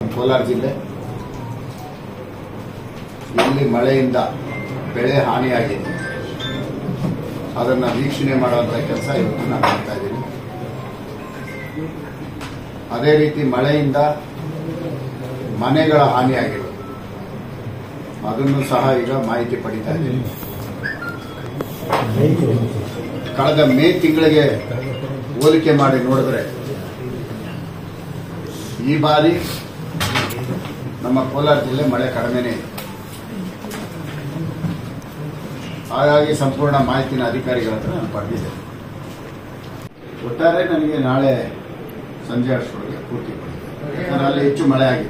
ಕೋಲಾರ ಜಿಲ್ಲೆ ಎಲ್ಲಿ ಮಳೆಯಿಂದ ಬೆಳೆ ಹಾನಿಯಾಗಿದೆ ಅದನ್ನು ವೀಕ್ಷಣೆ ಮಾಡುವಂಥ ಕೆಲಸ ಇವತ್ತು ನಾನು ಮಾಡ್ತಾ ಇದ್ದೀನಿ ಅದೇ ರೀತಿ ಮಳೆಯಿಂದ ಮನೆಗಳ ಹಾನಿಯಾಗಿರೋದು ಅದನ್ನು ಸಹ ಈಗ ಮಾಹಿತಿ ಪಡಿತಾ ಇದ್ದೀನಿ ಕಳೆದ ಮೇ ತಿಂಗಳಿಗೆ ಹೋಲಿಕೆ ಮಾಡಿ ನೋಡಿದ್ರೆ ಈ ಬಾರಿ ನಮ್ಮ ಕೋಲಾರ ಜಿಲ್ಲೆ ಮಳೆ ಕಡಿಮೆನೇ ಇದೆ ಹಾಗಾಗಿ ಸಂಪೂರ್ಣ ಮಾಹಿತಿನ ಅಧಿಕಾರಿಗಳ ಹತ್ರ ನಾನು ಪಡೆದಿದ್ದೆ ಒಟ್ಟಾರೆ ನನಗೆ ನಾಳೆ ಸಂಜೆ ಅಷ್ಟರೊಳಗೆ ಪೂರ್ತಿ ಪಡೆದಿದೆ ಯಾಕಂದ್ರೆ ಅಲ್ಲಿ ಹೆಚ್ಚು ಮಳೆ ಆಗಿದೆ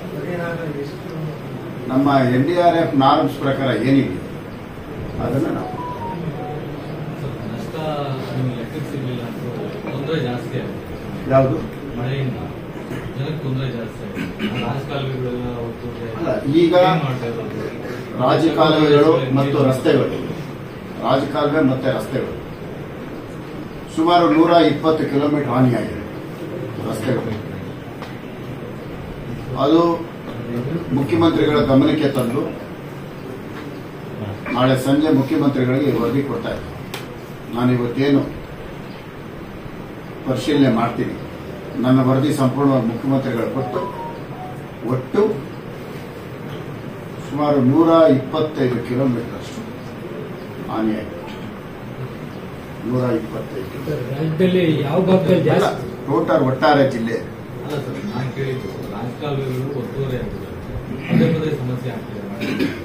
ನಮ್ಮ N D R F norms ಪ್ರಕಾರ ಏನಿದೆ ಅದನ್ನು ನಾವು ನಷ್ಟ ನಿಮ್ಗೆ ಲೆಕ್ಕಕ್ಕೆ ಸಿಗ್ಲಿಲ್ಲ ಅಂತ ತೊಂದರೆ ಜಾಸ್ತಿ ಆಗುತ್ತೆ ಯಾವುದು ಮಳೆಯಿಂದ ಜನಕ್ಕೆ ತೊಂದರೆ ಜಾಸ್ತಿ ಆಗುತ್ತೆ ರಾಜಕಾಲುವೆಗಳೆಲ್ಲ ಒತ್ತುವರಿ ಅಲ್ಲ, ಈಗ ಏನ್ ಮಾಡ್ತಾ ಇರೋದು? ರಾಜಕಾಲುವೆಗಳು ಮತ್ತು ರಸ್ತೆಗಳು ರಾಜಕಾಲುವೆ ಮತ್ತೆ ರಸ್ತೆಗಳು ಸುಮಾರು ನೂರ ಇಪ್ಪತ್ತು ಕಿಲೋಮೀಟರ್ ಹಾನಿಯಾಗಿದೆ ರಸ್ತೆಗಳು ಅದು ಮುಖ್ಯಮಂತ್ರಿಗಳ ಗಮನಕ್ಕೆ ತಂದು ನಾಳೆ ಸಂಜೆ ಮುಖ್ಯಮಂತ್ರಿಗಳಿಗೆ ವರದಿ ಕೊಡ್ತಾ ಇದ್ದೀನಿ ನಾನು ಇವತ್ತೇನು ಪರಿಶೀಲನೆ ಮಾಡ್ತೀನಿ ನನ್ನ ವರದಿ ಸಂಪೂರ್ಣವಾಗಿ ಮುಖ್ಯಮಂತ್ರಿಗಳು ಕೊಟ್ಟು ಒಟ್ಟು ಸುಮಾರು ನೂರ ಇಪ್ಪತ್ತೈದು ಕಿಲೋಮೀಟರ್ ಅಷ್ಟು ಹಾನಿಯಾಗಿದೆ ನೂರ ಇಪ್ಪತ್ತೈದು ರಾಜ್ಯದಲ್ಲಿ ಯಾವ ಭಾಗದಲ್ಲಿ ಜಾಸ್ತಿ ಟೋಟಲ್ ಒಟ್ಟಾರೆ ಜಿಲ್ಲೆ ಅಲ್ಲ ಸರ್ ನಾನು ಕೇಳಿದ್ದು ರಾಜಕಾಲುವೆಗಳು ಒತ್ತುವರಿ ಆಗಿದೆ ಪದೇ ಪದೇ ಸಮಸ್ಯೆ ಆಗ್ತಿದೆ